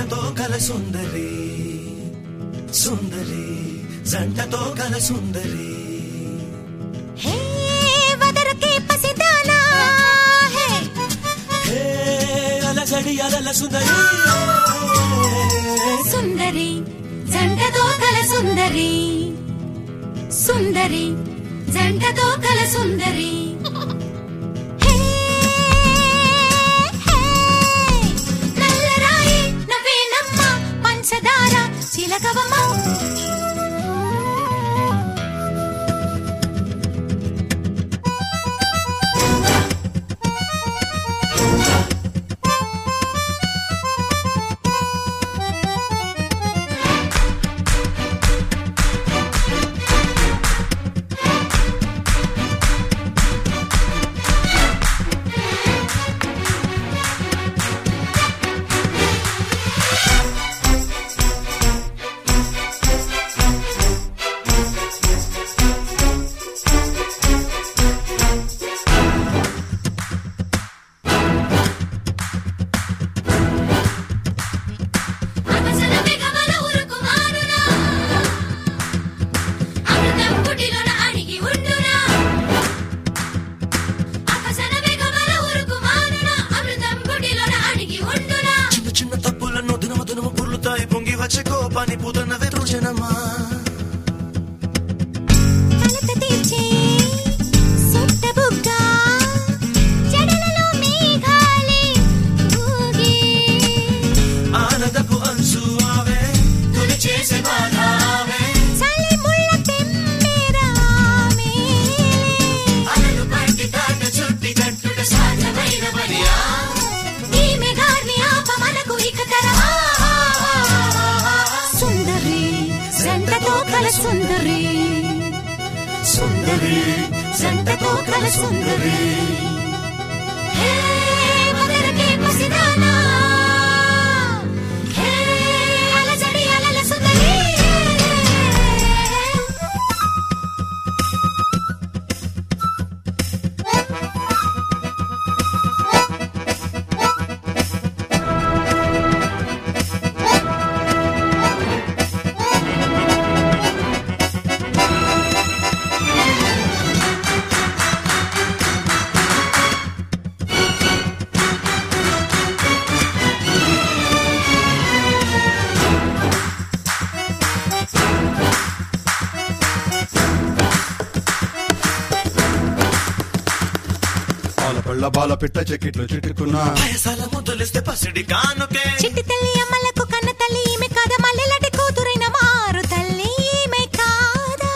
జంటతో కల సుందరి సుందరి జంటతో కల సుందరి హే వదరకే పసిదానా హే హే అలజడి అలల సుందరి సుందరి జంటతో కల సుందరి సుందరి జంటతో కల సుందరి హే, హే, నల్లరాయి నవ్వేనమ్మ పంచదార చిలకవమ్మ అగసన వెగమల ఉరుకుమానునా అమృతం పుటిలోన అడిగి ఉండునా అగసన వెగమల ఉరుకుమానునా అమృతం పుటిలోన అడిగి ఉండునా చిన్న చిన్న తప్పులను దినము దినము పుర్లుతాయి పొంగి వచ్చే కోపాన్ని పూతన్న వెతుజనమా కలత తీర్చే సొట్ట బుగ్గ జడలలో మేఘాలే ఊగే ఆనదపు అంచు ఆవే తొలి చేసే బాధ ఆవే చలి ముళ్ళ తెమ్మెరామే అలలు పట్టి తాట చుట్టి కట్టుట సాధ్యమైన బలియా ఈ మెగాన్ని ఆపమనకు ఇక తరమా సుందరి జంటతో కల సుందరి సుందరి జంటతో కల సుందరి హే మదరకే పసిదానా హే అలజడి అలల సుందరి పాల పళ్ళ బాల పిట్ట చెక్కిట్లు చిట్టుకున్నా వయసాల ముద్దులిస్తే పసిడి కానుకే చిట్టి తల్లి అమ్మలకు కన్న తల్లి ఈమె కాదా మల్లెలటి కూతురైన మారు తల్లి ఈమె కాదా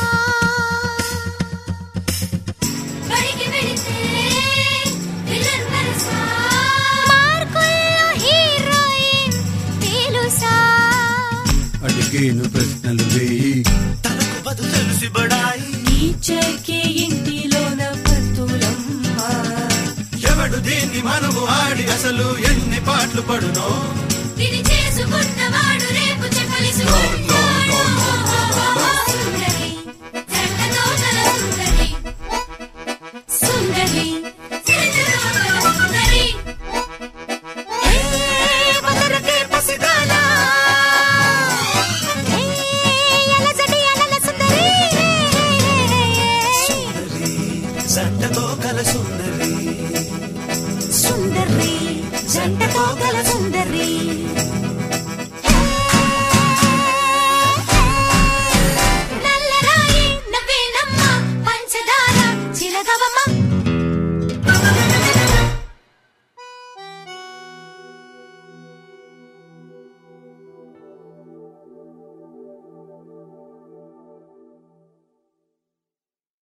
మార్కుల్లో హీరోయిన్ తెలుసా అడిగేను ప్రశ్నలు వేయి తనకు బదు తెలిసి బడాయి టీచర్కే ఇంటిలోన పత్తులమ్మ ఎవడు దీన్ని మనము ఆడి అసలు ఎన్ని పాటలు పడునో తిరిచే